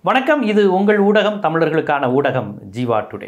வணக்கம் இது உங்கள் ஊடகம் தமிழர்களுக்கான ஊடகம் ஜீவா டுடே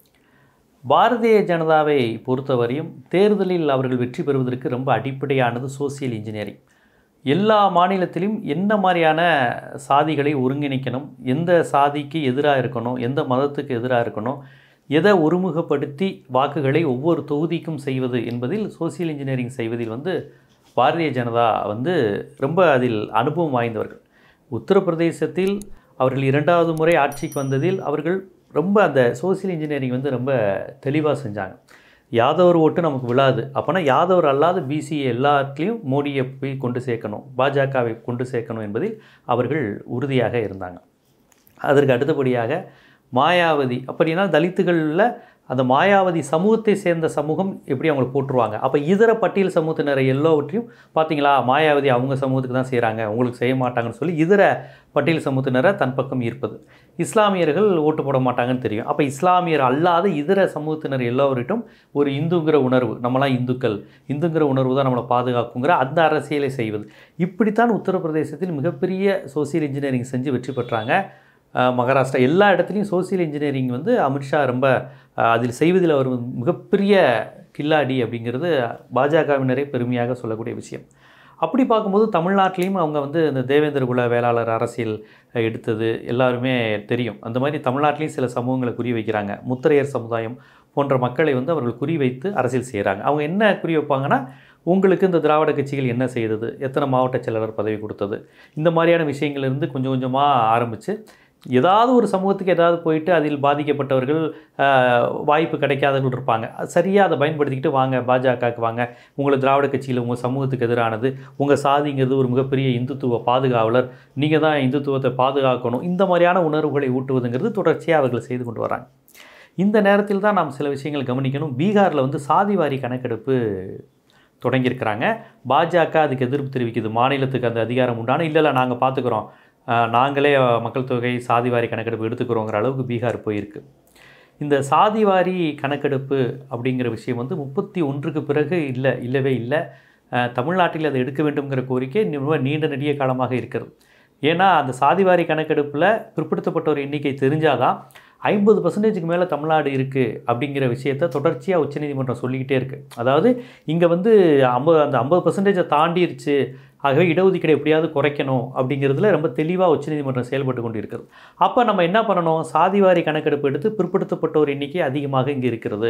பாரதிய ஜனதாவை பொறுத்தவரையும் தேர்தலில் அவர்கள் வெற்றி பெறுவதற்கு ரொம்ப அடிப்படையானது சோசியல் இன்ஜினியரிங் எல்லா மாநிலத்திலும் என்ன மாதிரியான சாதிகளை ஒருங்கிணைக்கணும் எந்த சாதிக்கு எதிராக இருக்கணும் எந்த மதத்துக்கு எதிராக இருக்கணும் எதை ஒருமுகப்படுத்தி வாக்குகளை ஒவ்வொரு தொகுதிக்கும் செய்வது என்பதில் சோசியல் இன்ஜினியரிங் செய்வதில் வந்து பாரதிய ஜனதா வந்து ரொம்ப அதில் அனுபவம் வாய்ந்தவர்கள் உத்தரப்பிரதேசத்தில் அவர்கள் இரண்டாவது முறை ஆட்சிக்கு வந்ததில் அவர்கள் ரொம்ப அந்த சோசியல் இன்ஜினியரிங் வந்து ரொம்ப தெளிவாக செஞ்சாங்க யாதவர் ஓட்டு நமக்கு விழாது அப்போனா யாதவர் அல்லாத பிசி எல்லாத்துலேயும் மோடியை போய் கொண்டு சேர்க்கணும் பாஜகவை கொண்டு சேர்க்கணும் என்பதில் அவர்கள் உறுதியாக இருந்தாங்க அதற்கு அடுத்தபடியாக மாயாவதி அப்படின்னா தலித்துகளில் அந்த மாயாவதி சமூகத்தை சேர்ந்த சமூகம் எப்படி அவங்களை போட்டுருவாங்க அப்போ இதர பட்டியல் சமூகத்தினரை எல்லாவற்றையும் பார்த்தீங்களா மாயாவதி அவங்க சமூகத்துக்கு தான் செய்கிறாங்க உங்களுக்கு செய்ய மாட்டாங்கன்னு சொல்லி இதர பட்டியல் சமூகத்தினரை தன் பக்கம் ஈர்ப்பது இஸ்லாமியர்கள் ஓட்டு போட மாட்டாங்கன்னு தெரியும் அப்போ இஸ்லாமியர் அல்லாத இதர சமூகத்தினர் எல்லோரிட்டும் ஒரு இந்துங்கிற உணர்வு நம்மளாம் இந்துக்கள் இந்துங்கிற உணர்வு தான் நம்மளை பாதுகாக்குங்கிற அந்த அரசியலை செய்வது இப்படித்தான் உத்தரப்பிரதேசத்தில் மிகப்பெரிய சோசியல் இன்ஜினியரிங் செஞ்சு வெற்றி பெற்றாங்க அஹ் மகாராஷ்டிரா எல்லா இடத்துலையும் சோசியல் இன்ஜினியரிங் வந்து அமித்ஷா ரொம்ப அஹ், அதில் செய்வதில் அவர் மிகப்பெரிய கில்லாடி அப்படிங்கிறது பாஜகவினரே பெருமையாக சொல்லக்கூடிய விஷயம் அப்படி பார்க்கும்போது தமிழ்நாட்டிலையும் அவங்க வந்து இந்த தேவேந்திர குல வேளாளர் அரசியல் அஹ், எடுத்தது எல்லாருமே தெரியும் அந்த மாதிரி தமிழ்நாட்டிலையும் சில சமூகங்களை குறி வைக்கிறாங்க முத்திரையர் சமுதாயம் போன்ற மக்களை வந்து அவர்கள் குறி வைத்து அரசியல் செய்கிறாங்க அவங்க என்ன குறி வைப்பாங்கன்னா உங்களுக்கு இந்த திராவிட கட்சிகள் என்ன செய்தது எத்தனை மாவட்ட செயலாளர் பதவி கொடுத்தது இந்த மாதிரியான விஷயங்கள்லேருந்து கொஞ்சம் கொஞ்சமாக ஆரம்பித்து ஏதாவது ஒரு சமூகத்துக்கு ஏதாவது போயிட்டு அதில் பாதிக்கப்பட்டவர்கள் ஆஹ், வாய்ப்பு கிடைக்காதவர்கள் இருப்பாங்க சரியாக அதை பயன்படுத்திக்கிட்டு வாங்க பாஜகவுக்கு வாங்க உங்களை திராவிட கட்சியில் உங்கள் சமூகத்துக்கு எதிரானது உங்கள் சாதிங்கிறது ஒரு மிகப்பெரிய இந்துத்துவ பாதுகாவலர் நீங்கள் தான் இந்துத்துவத்தை பாதுகாக்கணும் இந்த மாதிரியான உணர்வுகளை ஊட்டுவதுங்கிறது தொடர்ச்சியாக அவர்கள் செய்து கொண்டு வராங்க இந்த நேரத்தில் தான் நாம் சில விஷயங்கள் கவனிக்கணும் பீகாரில் வந்து சாதிவாரி கணக்கெடுப்பு தொடங்கியிருக்கிறாங்க பாஜக அதுக்கு எதிர்ப்பு தெரிவிக்குது மாநிலத்துக்கு அந்த அதிகாரம் உண்டான இல்லை இல்லை நாங்கள் பார்த்துக்குறோம் ஆஹ், நாங்களே மக்கள் தொகை சாதிவாரி கணக்கெடுப்பு எடுத்துக்கிறோங்கிற அளவுக்கு பீகார் போயிருக்கு இந்த சாதிவாரி கணக்கெடுப்பு அப்படிங்கிற விஷயம் வந்து முப்பத்தி ஒன்றுக்கு பிறகு இல்லை இல்லவே இல்லை ஆஹ், தமிழ்நாட்டில் அதை எடுக்க வேண்டும்ங்கிற கோரிக்கை ரொம்ப நீண்ட நெடிய காலமாக இருக்கிறது ஏன்னா அந்த சாதிவாரி கணக்கெடுப்பில் பிற்படுத்தப்பட்டோர் எண்ணிக்கை தெரிஞ்சாதான் ஐம்பது பர்சன்டேஜுக்கு மேலே தமிழ்நாடு இருக்குது அப்படிங்கிற விஷயத்தை தொடர்ச்சியாக உச்சநீதிமன்றம் சொல்லிக்கிட்டே இருக்குது அதாவது இங்கே வந்து ஐம்பது அந்த ஐம்பது பர்சன்டேஜை தாண்டிருச்சு ஆகவே இடஒதுக்கீடை எப்படியாவது குறைக்கணும் அப்படிங்கிறதுல ரொம்ப தெளிவாக உச்சநீதிமன்றம் செயல்பட்டு கொண்டு இருக்கிறது அப்போ நம்ம என்ன பண்ணணும் சாதிவாரி கணக்கெடுப்பு எடுத்து பிற்படுத்தப்பட்டோர் எண்ணிக்கை அதிகமாக இங்கே இருக்கிறது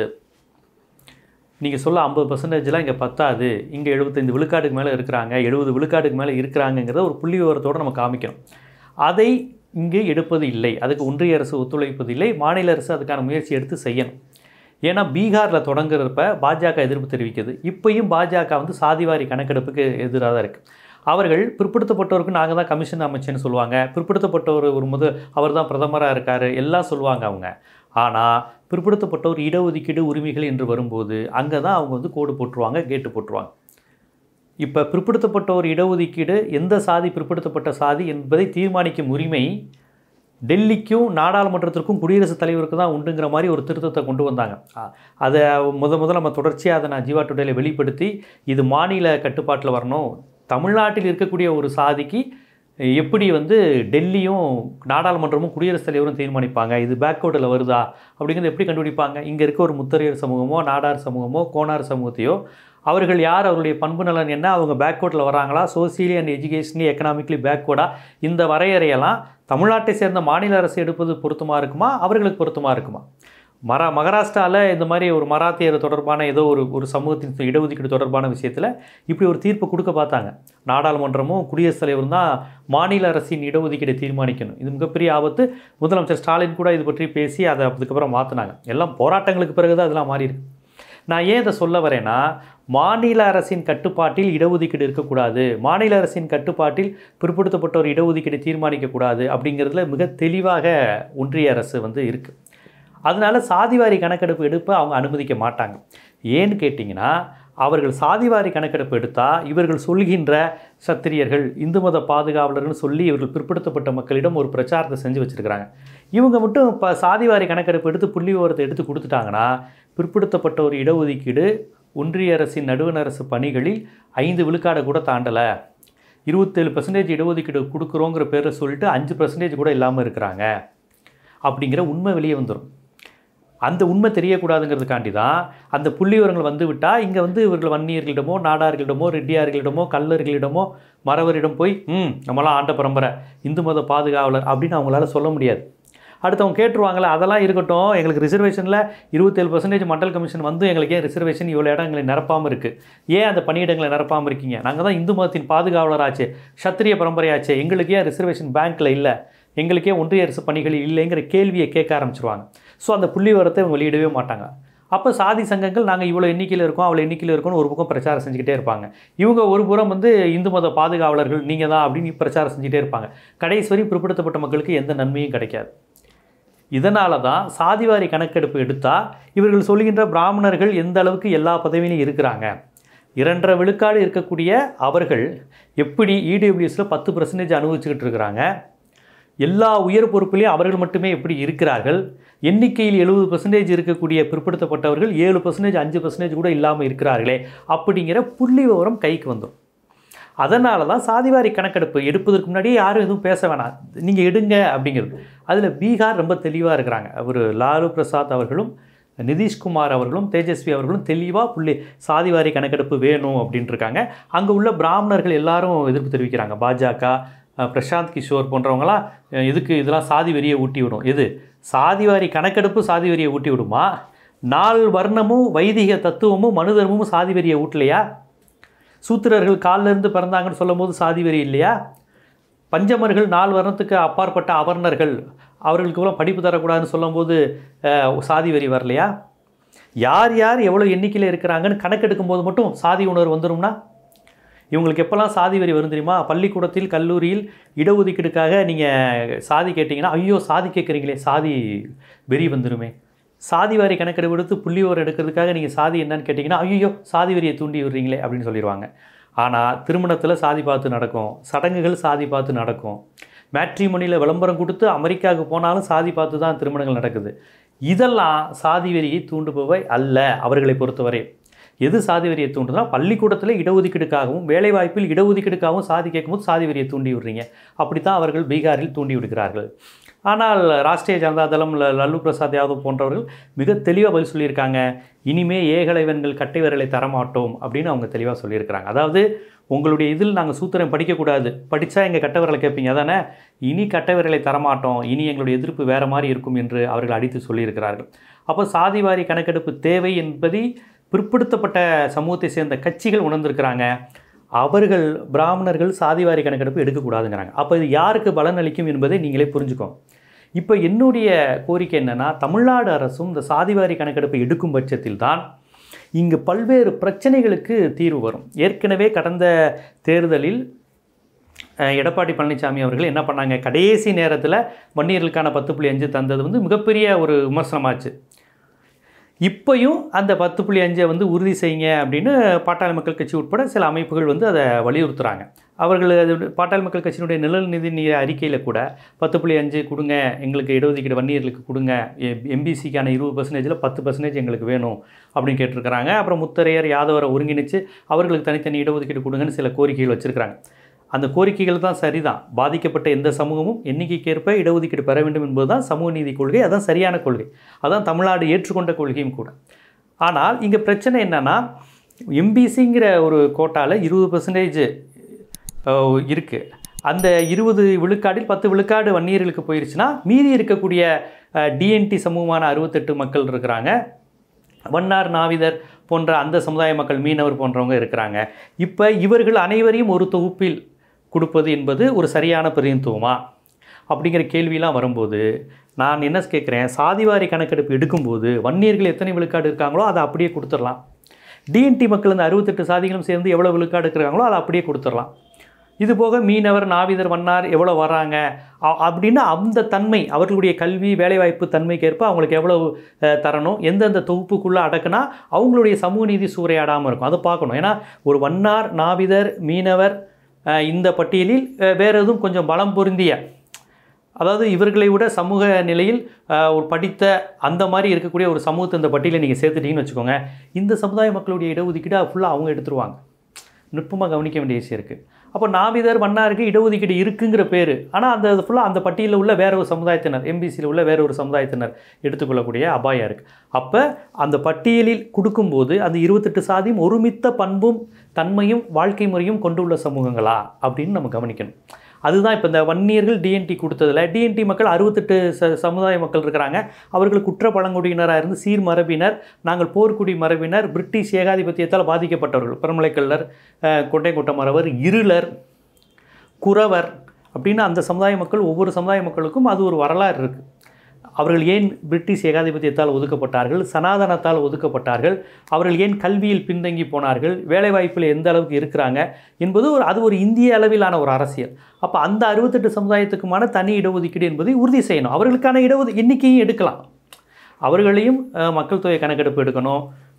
நீங்கள் சொல்ல ஐம்பது பர்சன்டேஜ்லாம் இங்கே பத்தாது இங்கே எழுபத்தைந்து விழுக்காட்டுக்கு மேலே இருக்கிறாங்க எழுபது விழுக்காட்டுக்கு மேலே இருக்கிறாங்கிறத ஒரு புள்ளி விவரத்தோடு நம்ம காமிக்கணும் அதை இங்கே எடுப்பது இல்லை அதுக்கு ஒன்றிய அரசு ஒத்துழைப்பது இல்லை மாநில அரசு அதுக்கான முயற்சி எடுத்து செய்யணும் ஏன்னா பீகாரில் தொடங்குறப்ப பாஜக எதிர்ப்பு தெரிவிக்குது இப்பயும் பாஜக வந்து சாதிவாரி கணக்கெடுப்புக்கு எதிராக தான் இருக்குது அவர்கள் பிற்படுத்தப்பட்டோருக்கு நாங்கள் தான் கமிஷன் அமைச்சேன்னு சொல்லுவாங்க பிற்படுத்தப்பட்டவர் ஒரு முத அவர் தான் பிரதமராக இருக்கார் எல்லாம் சொல்லுவாங்க அவங்க ஆனால் பிற்படுத்தப்பட்டோர் இடஒதுக்கீடு உரிமைகள் என்று வரும்போது அங்கே தான் அவங்க வந்து கோடு போட்டுருவாங்க கேட்டு போட்டுருவாங்க இப்போ பிற்படுத்தப்பட்டோர் இடஒதுக்கீடு எந்த சாதி பிற்படுத்தப்பட்ட சாதி என்பதை தீர்மானிக்கும் உரிமை டெல்லிக்கும் நாடாளுமன்றத்திற்கும் குடியரசுத் தலைவருக்கு தான் உண்டுங்கிற மாதிரி ஒரு திருத்தத்தை கொண்டு வந்தாங்க அ- அதை முத முதல்ல நம்ம தொடர்ச்சியாக அதை நான் ஜீவா டுடேல வெளிப்படுத்தி இது மாநில கட்டுப்பாட்டில் வரணும் தமிழ்நாட்டில் இருக்கக்கூடிய ஒரு சாதிக்கு எப்படி வந்து டெல்லியும் நாடாளுமன்றமும் குடியரசுத் தலைவரும் தீர்மானிப்பாங்க இது பேக்வேர்டில் வருதா அப்படிங்கிறத எப்படி கண்டுபிடிப்பாங்க இங்கே இருக்க ஒரு முத்தரையர் சமூகமோ நாடார் சமூகமோ கோனார் சமூகத்தையோ அவர்கள் யார் அவருடைய பண்பு நலன் என்ன அவங்க பேக்வேர்டில் வராங்களா சோசியலி அண்ட் எஜுகேஷனலி எக்கனாமிக்லி பேக்வேர்டாக இந்த வரையறையெல்லாம் தமிழ்நாட்டை சேர்ந்த மாநில அரசு எடுப்பது பொருத்தமாக இருக்குமா அவர்களுக்கு பொருத்தமாக இருக்குமா மர மகாராஷ்டிராவில் இந்த மாதிரி ஒரு மராத்தியர் தொடர்பான ஏதோ ஒரு ஒரு சமூகத்தின் இடஒதுக்கீடு தொடர்பான விஷயத்தில் இப்படி ஒரு தீர்ப்பு கொடுக்க பார்த்தாங்க நாடாளுமன்றமும் குடியரசுத் தலைவரும் தான் மாநில அரசின் இடஒதுக்கீடை தீர்மானிக்கணும் இது மிகப்பெரிய ஆபத்து முதலமைச்சர் ஸ்டாலின் கூட இது பற்றி பேசி அதை அதுக்கப்புறம் மாற்றினாங்க எல்லாம் போராட்டங்களுக்கு பிறகு தான் அதெல்லாம் மாறி இருக்கு நான் ஏன் இதை சொல்ல வரேன்னா மாநில அரசின் கட்டுப்பாட்டில் இடஒதுக்கீடு இருக்கக்கூடாது மாநில அரசின் கட்டுப்பாட்டில் பிற்படுத்தப்பட்டோர் இடஒதுக்கீடு தீர்மானிக்கக்கூடாது அப்படிங்கிறதுல மிக தெளிவாக ஒன்றிய அரசு வந்து இருக்குது அதனால சாதிவாரி கணக்கெடுப்பு எடுப்ப அவங்க அனுமதிக்க மாட்டாங்க ஏன்னு கேட்டிங்கன்னா அவர்கள் சாதிவாரி கணக்கெடுப்பு எடுத்தால் இவர்கள் சொல்கின்ற சத்திரியர்கள் இந்து மத பாதுகாவலர்னு சொல்லி இவர்கள் பிற்படுத்தப்பட்ட மக்களிடம் ஒரு பிரச்சாரத்தை செஞ்சு வச்சுருக்கிறாங்க இவங்க மட்டும் இப்போ சாதிவாரி கணக்கெடுப்பு எடுத்து புள்ளி விவரத்தை எடுத்து கொடுத்துட்டாங்கன்னா பிற்படுத்தப்பட்ட ஒரு இடஒதுக்கீடு ஒன்றிய அரசின் நடுவண் அரசு பணிகளில் ஐந்து விழுக்காடை கூட தாண்டலை இருபத்தேழு பர்சன்டேஜ் இடஒதுக்கீடு கொடுக்குறோங்கிற பேரை சொல்லிட்டு அஞ்சு பர்சன்டேஜ் கூட இல்லாமல் இருக்கிறாங்க அப்படிங்கிற உண்மை வெளியே வந்துடும் அந்த உண்மை தெரியக்கூடாதுங்கிறதுக்காண்டி தான் அந்த புள்ளி விவரங்கள் வந்து விட்டால் இங்கே வந்து இவர்கள் வன்னியர்களிடமோ நாடார்களிடமோ ரெட்டியார்களிடமோ கல்லர்களிடமோ மறவரிடம் போய் ம் நம்மளாம் ஆண்ட பரம்பரை இந்து மத பாதுகாவலர் அப்படின்னு அவங்களால சொல்ல முடியாது அடுத்தவங்க கேட்டுருவாங்களே அதெல்லாம் இருக்கட்டும் எங்களுக்கு ரிசர்வேஷனில் இருபத்தேழு பர்சன்டேஜ் மண்டல் கமிஷன் வந்து எங்களுக்கு ஏன் ரிசர்வேஷன் இவ்வளோ இடங்களை நிரப்பாமல் இருக்குது ஏன் அந்த பணியிடங்களை நிரப்பாமல் இருக்கீங்க நாங்கள் தான் இந்து மதத்தின் பாதுகாவலராச்சே சத்திரிய பரம்பரையாச்சே எங்களுக்கு ஏன் ரிசர்வேஷன் பேங்க்கில் இல்லை எங்களுக்கே ஒன்றிய அரசு பணிகள் இல்லைங்கிற கேள்வியை கேட்க ஆரம்பிச்சிருவாங்க ஸோ அந்த புள்ளி விவரத்தை இவங்க வெளியிடவே மாட்டாங்க அப்போ சாதி சங்கங்கள் நாங்கள் இவ்வளோ எண்ணிக்கையில் இருக்கோம் அவ்வளோ எண்ணிக்கையில் இருக்கோம்னு ஒரு பக்கம் பிரச்சாரம் செஞ்சுக்கிட்டே இருப்பாங்க இவங்க ஒரு புறம் வந்து இந்து மத பாதுகாவலர்கள் நீங்கள் தான் அப்படின்னு பிரச்சாரம் செஞ்சுட்டே இருப்பாங்க கடைசி வரை பிற்படுத்தப்பட்ட மக்களுக்கு எந்த நன்மையும் கிடைக்காது இதனால தான் சாதிவாரி கணக்கெடுப்பு எடுத்தால் இவர்கள் சொல்கின்ற பிராமணர்கள் எந்த அளவுக்கு எல்லா பதவியிலும் இருக்கிறாங்க இரண்டரை விழுக்காடு இருக்கக்கூடிய அவர்கள் எப்படி இடபிள்யூஎஸில் பத்து பர்சன்டேஜ் அனுபவிச்சுக்கிட்டு இருக்கிறாங்க எல்லா உயர் பொறுப்பிலையும் அவர்கள் மட்டுமே எப்படி இருக்கிறார்கள் எண்ணிக்கையில் எழுபது பர்சன்டேஜ் இருக்கக்கூடிய பிற்படுத்தப்பட்டவர்கள் ஏழு பர்சன்டேஜ் அஞ்சு பர்சன்டேஜ் கூட இல்லாமல் இருக்கிறார்களே அப்படிங்கிற புள்ளி விவரம் கைக்கு வந்துடும் அதனால தான் சாதிவாரி கணக்கெடுப்பு எடுப்பதற்கு முன்னாடியே யாரும் எதுவும் பேச வேணாம் நீங்கள் எடுங்க அப்படிங்கிறது அதில் பீகார் ரொம்ப தெளிவாக இருக்கிறாங்க அவர் லாலு பிரசாத் அவர்களும் நிதிஷ்குமார் அவர்களும் தேஜஸ்வி அவர்களும் தெளிவாக புள்ளி சாதிவாரி கணக்கெடுப்பு வேணும் அப்படின்ட்டு இருக்காங்க அங்கே உள்ள பிராமணர்கள் எல்லாரும் எதிர்ப்பு தெரிவிக்கிறாங்க பாஜக அஹ், பிரசாந்த் கிஷோர் போன்றவங்களாம் அஹ், எதுக்கு இதெல்லாம் சாதி வெறியை ஊட்டி விடும் எது சாதிவாரி கணக்கெடுப்பு சாதி வெறியை ஊட்டி விடுமா நால் வர்ணமும் வைதிக தத்துவமும் மனு தர்மமும் சாதி வெறியை ஊட்டலையா சூத்திரர்கள் கால்ல இருந்து பிறந்தாங்கன்னு சொல்லும்போது சாதி வெறி இல்லையா பஞ்சமர்கள் நாலு வர்ணத்துக்கு அப்பாற்பட்ட அவர்ணர்கள் அவர்களுக்கெல்லாம் படிப்பு தரக்கூடாதுன்னு சொல்லும்போது அஹ், சாதி வெறி வரலையா யார் யார் எவ்வளோ எண்ணிக்கையில் இருக்கிறாங்கன்னு கணக்கெடுக்கும் போது மட்டும் சாதி உணர்வு வந்துரும்னா இவங்களுக்கு எப்போல்லாம் சாதி வெறி வரும் தெரியுமா பள்ளிக்கூடத்தில் கல்லூரியில் இடஒதுக்கீடுக்காக நீங்கள் சாதி கேட்டிங்கன்னா ஐயோ சாதி கேட்குறீங்களே சாதி வெறி வந்துருமே சாதி வாரி கணக்கெடுப்பு எடுத்து புள்ளி விவரம் எடுக்கிறதுக்காக நீங்கள் சாதி என்னன்னு கேட்டிங்கன்னா ஐயோ சாதி வெறியை தூண்டி விடுறீங்களே அப்படின்னு சொல்லிடுவாங்க ஆனால் திருமணத்தில் சாதி பார்த்து நடக்கும் சடங்குகள் சாதி பார்த்து நடக்கும் மேட்ரிமோனியில் விளம்பரம் கொடுத்து அமெரிக்காவுக்கு போனாலும் சாதி பார்த்து தான் திருமணங்கள் நடக்குது இதெல்லாம் சாதி வெறியை தூண்டுபவை அல்ல அவர்களை பொறுத்தவரை எது சாதி வெறியை தூண்டுதுன்னா பள்ளிக்கூடத்தில் இடஒதுக்கீடுக்காகவும் வேலைவாய்ப்பில் இடஒதுக்கீடுக்காகவும் சாதி கேட்கும்போது சாதி வெறியை தூண்டி விடுறீங்க அப்படி தான் அவர்கள் பீகாரில் தூண்டி விடுகிறார்கள் ஆனால் ராஷ்டிரிய ஜனதா தளம் ல- லல்லு பிரசாத் யாதவ் போன்றவர்கள் மிக தெளிவாக பதில் சொல்லியிருக்காங்க இனிமே ஏகலைவன்கள் கட்டை விரலை தரமாட்டோம் அப்படின்னு அவங்க தெளிவாக சொல்லியிருக்கிறாங்க அதாவது உங்களுடைய இதில் நாங்கள் சூத்திரம் படிக்கக்கூடாது படித்தா எங்கள் கட்டை விரலை கேட்பீங்க அதானே இனி கட்டை விரலை தரமாட்டோம் இனி எங்களுடைய எதிர்ப்பு வேறு மாதிரி இருக்கும் என்று அவர்கள் அடித்து சொல்லியிருக்கிறார்கள் அப்போ சாதிவாரி கணக்கெடுப்பு தேவை என்பதை பிற்படுத்தப்பட்ட சமூகத்தை சேர்ந்த கட்சிகள் உணர்ந்திருக்கிறாங்க அவர்கள் பிராமணர்கள் சாதிவாரி கணக்கெடுப்பு எடுக்கக்கூடாதுங்கிறாங்க அப்போ இது யாருக்கு பலன் அளிக்கும் என்பதை நீங்களே புரிஞ்சுக்கோங்க இப்போ என்னுடைய கோரிக்கை என்னென்னா தமிழ்நாடு அரசும் இந்த சாதிவாரி கணக்கெடுப்பை எடுக்கும் பட்சத்தில் தான் இங்கு பல்வேறு பிரச்சனைகளுக்கு தீர்வு வரும் ஏற்கனவே கடந்த தேர்தலில் அஹ், எடப்பாடி பழனிசாமி அவர்கள் என்ன பண்ணாங்க கடைசி நேரத்தில் வன்னியர்களுக்கான பத்து புள்ளி அஞ்சு தந்தது வந்து மிகப்பெரிய ஒரு விமர்சனமாச்சு இப்பையும் அந்த பத்து புள்ளி அஞ்சை வந்து உறுதி செய்யுங்க அப்படின்னு பாட்டாளி மக்கள் கட்சி உட்பட சில அமைப்புகள் வந்து அதை வலியுறுத்துகிறாங்க அவர்கள் அது பாட்டாளி மக்கள் கட்சியினுடைய நிழல் நிதி நீர் அறிக்கையில் கூட பத்து புள்ளி அஞ்சு கொடுங்க எங்களுக்கு இடஒதுக்கீடு வன்னியர்களுக்கு கொடுங்க எம்பிசிக்கான இருபது பர்சன்டேஜில் பத்து பர்சன்டேஜ் எங்களுக்கு வேணும் அப்படின்னு கேட்டிருக்கிறாங்க அப்புறம் முத்தரையர் யாதவரை ஒருங்கிணைச்சு அவர்களுக்கு தனித்தனி இடஒதுக்கீடு கொடுங்கன்னு சில கோரிக்கைகள் வச்சுருக்கிறாங்க அந்த கோரிக்கைகள் தான் சரிதான் பாதிக்கப்பட்ட எந்த சமூகமும் எண்ணிக்கைக்கேற்ப இடஒதுக்கீடு பெற வேண்டும் என்பது தான் சமூக நீதி கொள்கை அதான் சரியான கொள்கை அதான் தமிழ்நாடு ஏற்றுக்கொண்ட கொள்கையும் கூட ஆனால் இங்கே பிரச்சனை என்னென்னா எம்பிசிங்கிற ஒரு கோட்டாவில் இருபது பர்சன்டேஜ் இருக்குது அந்த இருபது விழுக்காடில் பத்து விழுக்காடு வன்னியர்களுக்கு போயிருச்சுன்னா மீதி இருக்கக்கூடிய டிஎன்டி சமூகமான அறுபத்தெட்டு மக்கள் இருக்கிறாங்க வண்ணார் நாவிதர் போன்ற அந்த சமுதாய மக்கள் மீனவர் போன்றவங்க இருக்கிறாங்க இப்போ இவர்கள் அனைவரையும் ஒரு தொகுப்பில் கொடுப்பது என்பது ஒரு சரியான பிரதிநிதித்துவமா அப்படிங்கிற கேள்வியெலாம் வரும்போது நான் என்ன கேட்குறேன் சாதிவாரி கணக்கெடுப்பு எடுக்கும்போது வன்னியர்கள் எத்தனை விழுக்காடு இருக்காங்களோ அதை அப்படியே கொடுத்துடலாம் டிஎன்டி மக்கள் இந்த அறுபத்தெட்டு சாதிகளும் சேர்ந்து எவ்வளோ விழுக்காடு இருக்கிறாங்களோ அதை அப்படியே கொடுத்துடலாம் இது போக மீனவர் நாவிதர் வண்ணார் எவ்வளோ வராங்க அ- அப்படின்னு அந்த தன்மை அவர்களுடைய கல்வி வேலைவாய்ப்பு தன்மைக்கேற்ப அவங்களுக்கு எவ்வளோ அஹ், தரணும் எந்தெந்த தொகுப்புக்குள்ளே அடக்குனா அவங்களுடைய சமூக நீதி சூறையாடாமல் இருக்கும் அதை பார்க்கணும் ஏன்னா ஒரு வண்ணார் நாவிதர் மீனவர் அஹ், இந்த பட்டியலில் அஹ், வேறு எதுவும் கொஞ்சம் பலம் பொருந்திய அதாவது இவர்களை விட சமூக நிலையில் அஹ், ஒரு படித்த அந்த மாதிரி இருக்கக்கூடிய ஒரு சமூகத்தை இந்த பட்டியலை நீங்கள் சேர்த்துட்டீங்கன்னு வச்சுக்கோங்க இந்த சமுதாய மக்களுடைய இடஒதுக்கீடு ஃபுல்லாக அவங்க எடுத்துருவாங்க நுட்பமாக கவனிக்க வேண்டிய விஷயம் இருக்குது அப்போ நாவிதர் மன்னாருக்கு இடஒதுக்கீடு இருக்குங்கிற பேர் ஆனால் அந்த ஃபுல்லாக அந்த பட்டியலில் உள்ள வேற ஒரு சமுதாயத்தினர் எம்பிசியில் உள்ள வேற ஒரு சமுதாயத்தினர் எடுத்துக்கொள்ளக்கூடிய அபாயம் இருக்குது அப்போ அந்த பட்டியலில் கொடுக்கும்போது அந்த இருபத்தெட்டு சாதியும் ஒருமித்த பண்பும் தன்மையும் வாழ்க்கை முறையும் கொண்டுள்ள சமூகங்களா அப்படின்னு நம்ம கவனிக்கணும் அதுதான் இப்போ இந்த வன்னியர்கள் டிஎன்டி கொடுத்ததில் டிஎன்டி மக்கள் அறுபத்தெட்டு ச சமுதாய மக்கள் இருக்கிறாங்க அவர்கள் குற்ற பழங்குடியினராக இருந்து சீர் மரபினர் நாங்கள் போர்க்குடி மரபினர் பிரிட்டிஷ் ஏகாதிபத்தியத்தால் பாதிக்கப்பட்டவர்கள் பெருமலைக்கல்லர் கொண்டைக்குட்ட மரவர் இருளர் குறவர் அப்படின்னு அந்த சமுதாய மக்கள் ஒவ்வொரு சமுதாய மக்களுக்கும் அது ஒரு வரலாறு இருக்குது அவர்கள் ஏன் பிரிட்டிஷ் ஏகாதிபத்தியத்தால் ஒதுக்கப்பட்டார்கள் சனாதனத்தால் ஒதுக்கப்பட்டார்கள் அவர்கள் ஏன் கல்வியில் பின்தங்கி போனார்கள் வேலைவாய்ப்பில் எந்த அளவுக்கு இருக்கிறாங்க என்பது ஒரு அது ஒரு இந்திய அளவிலான ஒரு அரசியல் அப்போ அந்த அறுபத்தெட்டு சமுதாயத்துக்குமான தனி இடஒதுக்கீடு என்பதை உறுதி செய்யணும் அவர்களுக்கான இடஒது எண்ணிக்கையும் எடுக்கலாம் அவர்களையும் அஹ், மக்கள் தொகை கணக்கெடுப்பு எடுக்கணும்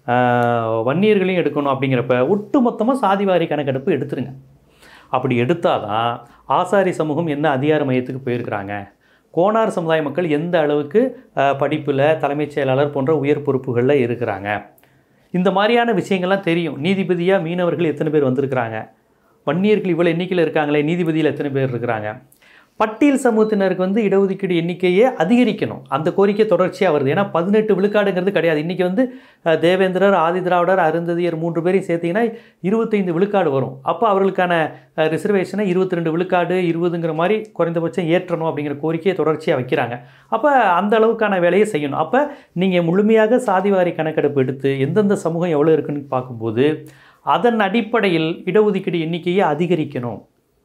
அஹ், வன்னியர்களையும் எடுக்கணும் அப்படிங்கிறப்ப ஒட்டுமொத்தமாக சாதிவாரி கணக்கெடுப்பு எடுத்துருங்க அப்படி எடுத்தால் தான் ஆசாரி சமூகம் என்ன அதிகார மையத்துக்கு போயிருக்கிறாங்க கோனார் சமுதாய மக்கள் எந்த அளவுக்கு படிப்பில் தலைமைச் செயலாளர் போன்ற உயர் பொறுப்புகளில் இருக்கிறாங்க இந்த மாதிரியான விஷயங்கள்லாம் தெரியும் நீதிபதியாக மீனவர்கள் எத்தனை பேர் வந்திருக்கிறாங்க வன்னியர்கள் இவ்வளோ எண்ணிக்கையில் இருக்காங்களே நீதிபதியில் எத்தனை பேர் இருக்கிறாங்க பட்டியல் சமூகத்தினருக்கு வந்து இடஒதுக்கீடு எண்ணிக்கையே அதிகரிக்கணும் அந்த கோரிக்கை தொடர்ச்சியாக வருது ஏன்னா பதினெட்டு விழுக்காடுங்கிறது கிடையாது இன்றைக்கி வந்து அஹ், தேவேந்திரர் ஆதிதிராவிடர் அருந்ததியர் மூன்று பேரையும் சேர்த்தீங்கன்னா இருபத்தைந்து விழுக்காடு வரும் அப்போ அவர்களுக்கான ரிசர்வேஷனை இருபத்தி ரெண்டு விழுக்காடு இருபதுங்கிற மாதிரி குறைந்தபட்சம் ஏற்றணும் அப்படிங்கிற கோரிக்கையை தொடர்ச்சியாக வைக்கிறாங்க அப்போ அந்த அளவுக்கான வேலையை செய்யணும் அப்போ நீங்கள் முழுமையாக சாதிவாரி கணக்கெடுப்பு எடுத்து எந்தெந்த சமூகம் எவ்வளோ இருக்குன்னு பார்க்கும்போது அதன் அடிப்படையில் இடஒதுக்கீடு எண்ணிக்கையை அதிகரிக்கணும்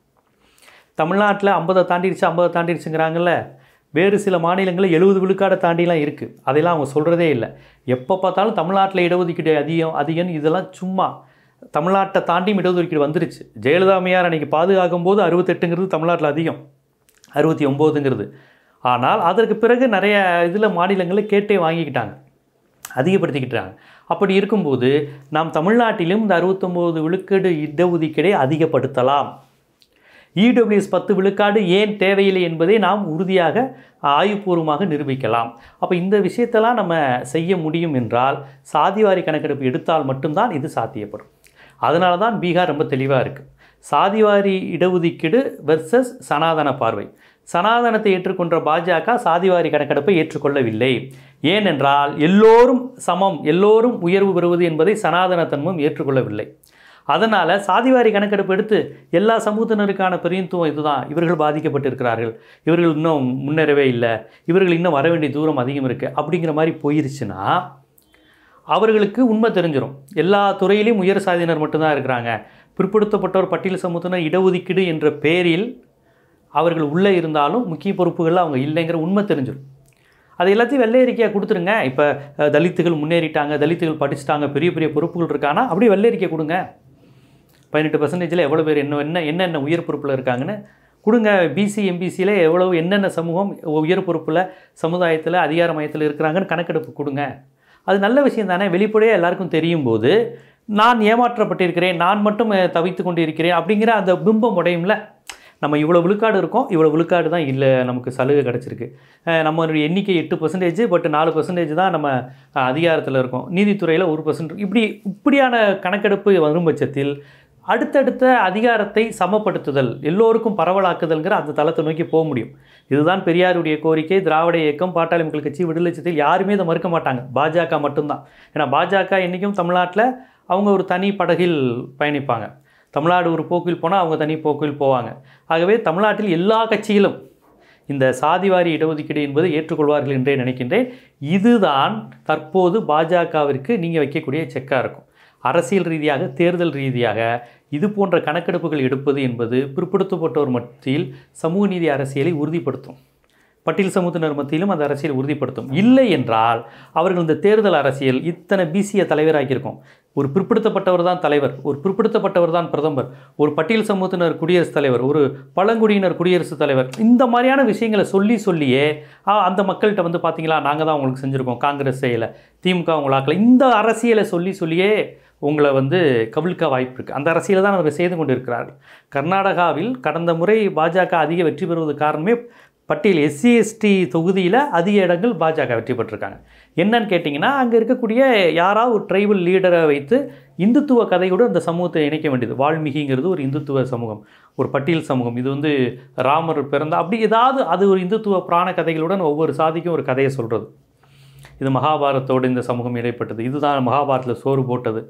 தமிழ்நாட்டில் ஐம்பதை தாண்டிடுச்சு ஐம்பதை தாண்டிடுச்சுங்கிறாங்கல்ல வேறு சில மாநிலங்களில் எழுபது விழுக்காடை தாண்டிலாம் இருக்குது அதெல்லாம் அவங்க சொல்கிறதே இல்லை எப்போ பார்த்தாலும் தமிழ்நாட்டில் இடஒதுக்கீடு அதிகம் அதிகம் இதெல்லாம் சும்மா தமிழ்நாட்டை தாண்டியும் இடஒதுக்கீடு வந்துருச்சு ஜெயலலிதா அம்மையார் அன்றைக்கி பாதுகாக்கும் போது அறுபத்தெட்டுங்கிறது தமிழ்நாட்டில் அதிகம் அறுபத்தி ஒம்போதுங்கிறது ஆனால் அதற்கு பிறகு நிறைய இதில் மாநிலங்களில் கேட்டே வாங்கிக்கிட்டாங்க அதிகப்படுத்திக்கிட்டாங்க அப்படி இருக்கும்போது நாம் தமிழ்நாட்டிலும் இந்த அறுபத்தொம்போது விழுக்காடு இடஒதுக்கீடை அதிகப்படுத்தலாம் இடபிள்யூஎஸ் பத்து விழுக்காடு ஏன் தேவையில்லை என்பதை நாம் உறுதியாக ஆய்வுபூர்வமாக நிரூபிக்கலாம் அப்போ இந்த விஷயத்தெல்லாம் நம்ம செய்ய முடியும் என்றால் சாதிவாரி கணக்கெடுப்பு எடுத்தால் மட்டும்தான் இது சாத்தியப்படும் அதனால தான் பீகார் ரொம்ப தெளிவாக இருக்குது சாதிவாரி இடஒதுக்கீடு வெர்சஸ் சனாதன பார்வை சனாதனத்தை ஏற்றுக்கொண்ட பாஜக சாதிவாரி கணக்கெடுப்பை ஏற்றுக்கொள்ளவில்லை ஏனென்றால் எல்லோரும் சமம் எல்லோரும் உயர்வு பெறுவது என்பதை சனாதன தன்மம் ஏற்றுக்கொள்ளவில்லை அதனால் சாதிவாரி கணக்கெடுப்பு எடுத்து எல்லா சமூகத்தினருக்கான பெரியத்துவம் இதுதான் இவர்கள் பாதிக்கப்பட்டிருக்கிறார்கள் இவர்கள் இன்னும் முன்னேறவே இல்லை இவர்கள் இன்னும் வர வேண்டிய தூரம் அதிகம் இருக்குது அப்படிங்கிற மாதிரி போயிருச்சுன்னா அவர்களுக்கு உண்மை தெரிஞ்சிடும் எல்லா துறையிலையும் உயர் சாதியினர் மட்டும்தான் இருக்கிறாங்க பிற்படுத்தப்பட்டோர் பட்டியல் சமூகத்தினர் இடஒதுக்கீடு என்ற பெயரில் அவர்கள் உள்ளே இருந்தாலும் முக்கிய பொறுப்புகளில் அவங்க இல்லைங்கிற உண்மை தெரிஞ்சிடும் அது எல்லாத்தையும் வெள்ளை அறிக்கையாக கொடுத்துருங்க இப்போ அஹ், தலித்துகள் முன்னேறிட்டாங்க தலித்துகள் படிச்சுட்டாங்க பெரிய பெரிய பொறுப்புகள் இருக்கானா அப்படியே வெள்ளை அறிக்கை கொடுங்க பதினெட்டு பர்சன்டேஜில் எவ்வளோ பேர் என்ன என்ன என்னென்ன உயர் பொறுப்பில் இருக்காங்கன்னு கொடுங்க பிசி எம்பிசியில் எவ்வளவு என்னென்ன சமூகம் உயர் பொறுப்பில் சமுதாயத்தில் அதிகார மையத்தில் இருக்கிறாங்கன்னு கணக்கெடுப்பு கொடுங்க அது நல்ல விஷயம் தானே வெளிப்படையாக எல்லாருக்கும் தெரியும் போது நான் ஏமாற்றப்பட்டிருக்கிறேன் நான் மட்டும் அஹ், தவித்து கொண்டு இருக்கிறேன் அப்படிங்கிற அந்த பிம்பம் உடையும்ல நம்ம இவ்வளோ விழுக்காடு இருக்கோம் இவ்வளோ விழுக்காடு தான் இல்லை நமக்கு சலுகை கிடச்சிருக்கு அஹ் நம்மளுடைய எண்ணிக்கை எட்டு பர்சன்டேஜ் பட் நாலு பர்சன்டேஜ் தான் நம்ம அஹ், அதிகாரத்தில் இருக்கோம் நீதித்துறையில் ஒரு பர்சன்ட் இப்படி இப்படியான கணக்கெடுப்பு வரும் பட்சத்தில் அடுத்தடுத்த அதிகாரத்தை சமப்படுத்துதல் எல்லோருக்கும் பரவலாக்குதல்ங்கிற அந்த தளத்தை நோக்கி போக முடியும் இதுதான் பெரியாருடைய கோரிக்கை திராவிட இயக்கம் பாட்டாளி மக்கள் கட்சி விடுதலை சிறுத்தைகள் யாருமே இதை மறுக்க மாட்டாங்க பாஜக மட்டும்தான் ஏன்னா பாஜக என்றைக்கும் தமிழ்நாட்டில் அவங்க ஒரு தனி படகில் பயணிப்பாங்க தமிழ்நாடு ஒரு போக்கில் போனால் அவங்க தனி போக்கில் போவாங்க ஆகவே தமிழ்நாட்டில் எல்லா கட்சிகளும் இந்த சாதிவாரி இடஒதுக்கீடு என்பதை ஏற்றுக்கொள்வார்கள் என்றே நினைக்கின்றேன் இதுதான் தற்போது பாஜகவிற்கு நீங்கள் வைக்கக்கூடிய செக்காக இருக்கும் அரசியல் ரீதியாக தேர்தல் ரீதியாக இது போன்ற கணக்கெடுப்புகள் எடுப்பது என்பது பிற்படுத்தப்பட்டோர் மத்தியில் சமூக நீதி அரசியலை உறுதிப்படுத்தும் பட்டியல் சமூகத்தினர் மத்தியிலும் அந்த அரசியல் உறுதிப்படுத்தும் இல்லை என்றால் அவர்கள் இந்த தேர்தல் அரசியல் இத்தனை பிசியை தலைவராக்கியிருக்கோம் ஒரு பிற்படுத்தப்பட்டவர் தான் தலைவர் ஒரு பிற்படுத்தப்பட்டவர் தான் பிரதமர் ஒரு பட்டியல் சமூகத்தினர் குடியரசுத் தலைவர் ஒரு பழங்குடியினர் குடியரசுத் தலைவர் இந்த மாதிரியான விஷயங்களை சொல்லி சொல்லியே ஆ, அந்த மக்கள்கிட்ட வந்து பார்த்தீங்களா நாங்கள் தான் உங்களுக்கு செஞ்சுருக்கோம் காங்கிரஸ் செய்யலை திமுக உங்களாக்கல இந்த அரசியலை சொல்லி சொல்லியே உங்களை வந்து கவிழ்க்க வாய்ப்பு இருக்குது அந்த அரசியலை தான் அவர் செய்து கொண்டு இருக்கிறார்கள் கர்நாடகாவில் கடந்த முறை பாஜக அதிக வெற்றி பெறுவது காரணமே பட்டியல் எஸ்சி எஸ்டி தொகுதியில் அதிக இடங்கள் பாஜக வெற்றி பெற்றிருக்காங்க என்னன்னு கேட்டிங்கன்னா அங்கே இருக்கக்கூடிய யாராவது ஒரு ட்ரைபல் லீடரை வைத்து இந்துத்துவ கதையோடு அந்த சமூகத்தை இணைக்க வேண்டியது வால்மீகிங்கிறது ஒரு இந்துத்துவ சமூகம் ஒரு பட்டியல் சமூகம் இது வந்து ராமர் பிறந்த அப்படி ஏதாவது அது ஒரு இந்துத்துவ புராண கதைகளுடன் ஒவ்வொரு சாதிக்கும் ஒரு கதையை சொல்கிறது இது மகாபாரதத்தோடு இந்த சமூகம் இடைப்பட்டது இதுதான் மகாபாரதத்தில் சோறு போட்டது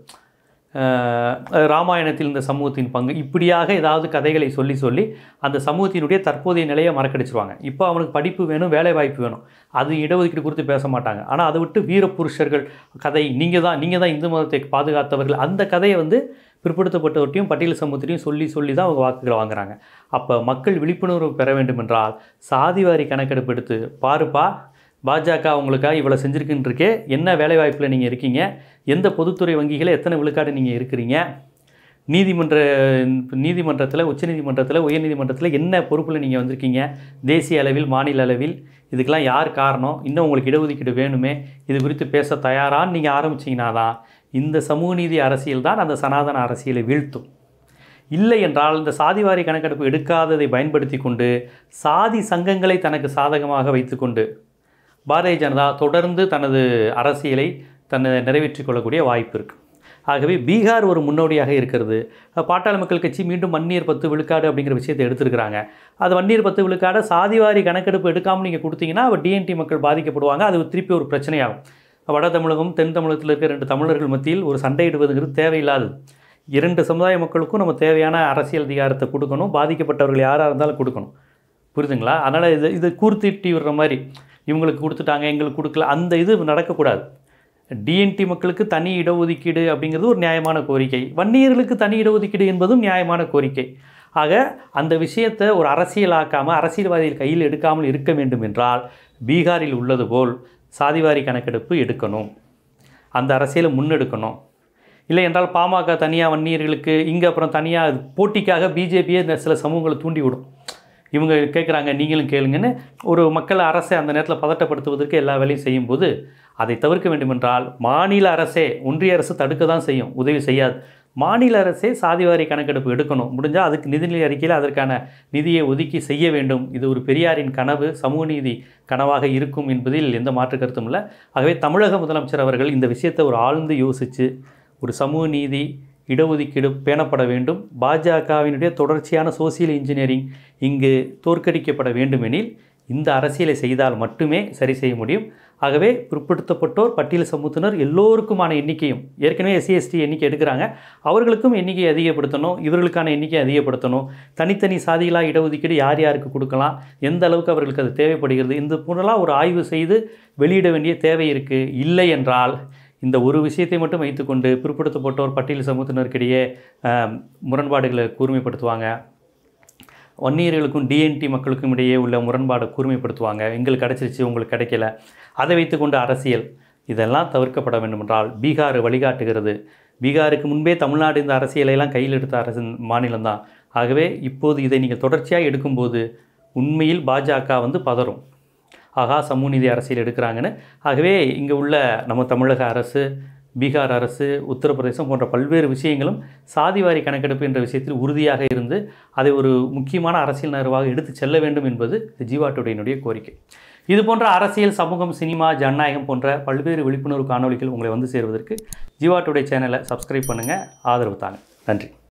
அஹ் ராமாயணத்தில் இந்த சமூகத்தின் பங்கு இப்படியாக ஏதாவது கதைகளை சொல்லி சொல்லி அந்த சமூகத்தினுடைய தற்போதைய நிலையை மறக்கடிச்சிருவாங்க இப்போ அவனுக்கு படிப்பு வேணும் வேலை வாய்ப்பு வேணும் அது இடஒதுக்கீடு குறித்து பேச மாட்டாங்க ஆனால் அதை விட்டு வீரப்புருஷர்கள் கதை நீங்கள் தான் நீங்கள் தான் இந்து மதத்தை பாதுகாத்தவர்கள் அந்த கதையை வந்து பிற்படுத்தப்பட்டவர்கிட்டையும் பட்டியல் சமூகத்திலையும் சொல்லி சொல்லி தான் அவங்க வாக்குகளை வாங்குறாங்க அப்போ மக்கள் விழிப்புணர்வு பெற வேண்டும் என்றால் சாதிவாரி கணக்கெடுப்பு எடுத்து பாருப்பா பாஜக உங்களுக்காக இவ்வளோ செஞ்சுருக்குன்னு இருக்கே என்ன வேலைவாய்ப்பில் நீங்கள் இருக்கீங்க எந்த பொதுத்துறை வங்கிகளை எத்தனை விழுக்காடு நீங்கள் இருக்கிறீங்க நீதிமன்ற நீதிமன்றத்தில் உச்சநீதிமன்றத்தில் உயர்நீதிமன்றத்தில் என்ன பொறுப்பில் நீங்கள் வந்திருக்கீங்க தேசிய அளவில் மாநில அளவில் இதுக்கெல்லாம் யார் காரணம் இன்னும் உங்களுக்கு இடஒதுக்கீடு வேணுமே இது குறித்து பேச தயாரான்னு நீங்கள் ஆரம்பிச்சிங்கன்னா தான் இந்த சமூக நீதி அரசியல் தான் அந்த சனாதன அரசியலை வீழ்த்தும் இல்லை என்றால் இந்த சாதிவாரி கணக்கெடுப்பு எடுக்காததை பயன்படுத்தி கொண்டு சாதி சங்கங்களை தனக்கு சாதகமாக வைத்துக்கொண்டு பாரதிய ஜனதா தொடர்ந்து தனது அரசியலை தன்னை நிறைவேற்றிக் கொள்ளக்கூடிய வாய்ப்பு இருக்குது ஆகவே பீகார் ஒரு முன்னோடியாக இருக்கிறது பாட்டாளி மக்கள் கட்சி மீண்டும் வன்னியர் பத்து விழுக்காடு அப்படிங்கிற விஷயத்தை எடுத்திருக்கிறாங்க அது வன்னியர் பத்து விழுக்காடு சாதிவாரி கணக்கெடுப்பு எடுக்காமல் நீங்கள் கொடுத்தீங்கன்னா அவ டிஎன்டி மக்கள் பாதிக்கப்படுவாங்க அது திருப்பி ஒரு பிரச்சனையாகும் வட தமிழகம் தென் தமிழகத்தில் இருக்கிற ரெண்டு தமிழர்கள் மத்தியில் ஒரு சண்டையிடுவதுங்கிறது தேவையில்லாதது இரண்டு சமுதாய மக்களுக்கும் நம்ம தேவையான அரசியல் அதிகாரத்தை கொடுக்கணும் பாதிக்கப்பட்டவர்கள் யாராக இருந்தாலும் கொடுக்கணும் புரியுதுங்களா அதனால் இது இது கூர்த்திட்டி விடுற மாதிரி இவங்களுக்கு கொடுத்துட்டாங்க எங்களுக்கு கொடுக்கல அந்த இது நடக்கக்கூடாது டிஎன்டி மக்களுக்கு தனி இடஒதுக்கீடு அப்படிங்கிறது ஒரு நியாயமான கோரிக்கை வன்னியர்களுக்கு தனி இடஒதுக்கீடு என்பதும் நியாயமான கோரிக்கை ஆக அந்த விஷயத்தை ஒரு அரசியலாக்காமல் அரசியல்வாதிகள் கையில் எடுக்காமல் இருக்க வேண்டும் என்றால் பீகாரில் உள்ளது போல் சாதிவாரி கணக்கெடுப்பு எடுக்கணும் அந்த அரசியலை முன்னெடுக்கணும் இல்லை என்றால் பாமக தனியாக வன்னியர்களுக்கு இங்கே அப்புறம் தனியாக போட்டிக்காக பிஜேபியே இந்த சில சமூகங்களை தூண்டி விடும் இவங்க கேட்குறாங்க நீங்களும் கேளுங்கன்னு ஒரு மக்கள் அரசை அந்த நேரத்தில் பதட்டப்படுத்துவதற்கு எல்லா வேலையும் செய்யும்போது அதை தவிர்க்க வேண்டுமென்றால் மாநில அரசே ஒன்றிய அரசு தடுக்க தான் செய்யும் உதவி செய்யாது மாநில அரசே சாதிவாரி கணக்கெடுப்பு எடுக்கணும் முடிஞ்சால் அதுக்கு நிதிநிலை அறிக்கையில் அதற்கான நிதியை ஒதுக்கி செய்ய வேண்டும் இது ஒரு பெரியாரின் கனவு சமூக நீதி கனவாக இருக்கும் என்பதில் எந்த மாற்று கருத்தும் இல்லை ஆகவே தமிழக முதலமைச்சர் அவர்கள் இந்த விஷயத்தை ஒரு ஆழ்ந்து யோசித்து ஒரு சமூக நீதி இடஒதுக்கீடு பேணப்பட வேண்டும் பாஜகவினுடைய தொடர்ச்சியான சோசியல் இன்ஜினியரிங் இங்கு தோற்கடிக்கப்பட வேண்டுமெனில் இந்த அரசியலை செய்தால் மட்டுமே சரி செய்ய முடியும் ஆகவே பிற்படுத்தப்பட்டோர் பட்டியல் சமூகத்தினர் எல்லோருக்குமான எண்ணிக்கையும் ஏற்கனவே எஸ்சி எஸ்டி எண்ணிக்கை எடுக்கிறாங்க அவர்களுக்கும் எண்ணிக்கை அதிகப்படுத்தணும் இவர்களுக்கான எண்ணிக்கை அதிகப்படுத்தணும் தனித்தனி சாதிகளாக இடஒதுக்கீடு யார் யாருக்கு கொடுக்கலாம் எந்த அளவுக்கு அவர்களுக்கு அது தேவைப்படுகிறது இந்த போன்றலாம் ஒரு ஆய்வு செய்து வெளியிட வேண்டிய தேவை இருக்குது இல்லை என்றால் இந்த ஒரு விஷயத்தை மட்டும் வைத்துக்கொண்டு பிற்படுத்தப்பட்டோர் பட்டியல் சமூகத்தினருக்கிடையே ஆம், முரண்பாடுகளை கூர்மைப்படுத்துவாங்க வன்னியர்களுக்கும் டிஎன்டி மக்களுக்கும் இடையே உள்ள முரண்பாடை கூர்மைப்படுத்துவாங்க எங்களுக்கு கிடைச்சிருச்சு உங்களுக்கு கிடைக்கல அதை வைத்துக்கொண்டு அரசியல் இதெல்லாம் தவிர்க்கப்பட வேண்டுமென்றால் பீகார் வழிகாட்டுகிறது பீகாருக்கு முன்பே தமிழ்நாடு இந்த அரசியலை எல்லாம் கையில் எடுத்த அரசு மாநிலம்தான் ஆகவே இப்போது இதை நீங்கள் தொடர்ச்சியாக எடுக்கும்போது உண்மையில் பாஜக வந்து பதறும் ஆகா சமூக நீதி அரசியல் எடுக்கிறாங்கன்னு ஆகவே இங்கே உள்ள நம்ம தமிழக அரசு பீகார் அரசு உத்தரப்பிரதேசம் போன்ற பல்வேறு விஷயங்களும் சாதிவாரி கணக்கெடுப்பு என்ற விஷயத்தில் உறுதியாக இருந்து அதை ஒரு முக்கியமான அரசியல் நகர்வாக எடுத்து செல்ல வேண்டும் என்பது ஜீவா டுடேயினுடைய கோரிக்கை இது போன்ற அரசியல் சமூகம் சினிமா ஜனநாயகம் போன்ற பல்வேறு விழிப்புணர்வு காணொளிகள் உங்களை வந்து சேருவதற்கு ஜீவா டுடே சேனலை சப்ஸ்கிரைப் பண்ணுங்கள் ஆதரவு தாங்க நன்றி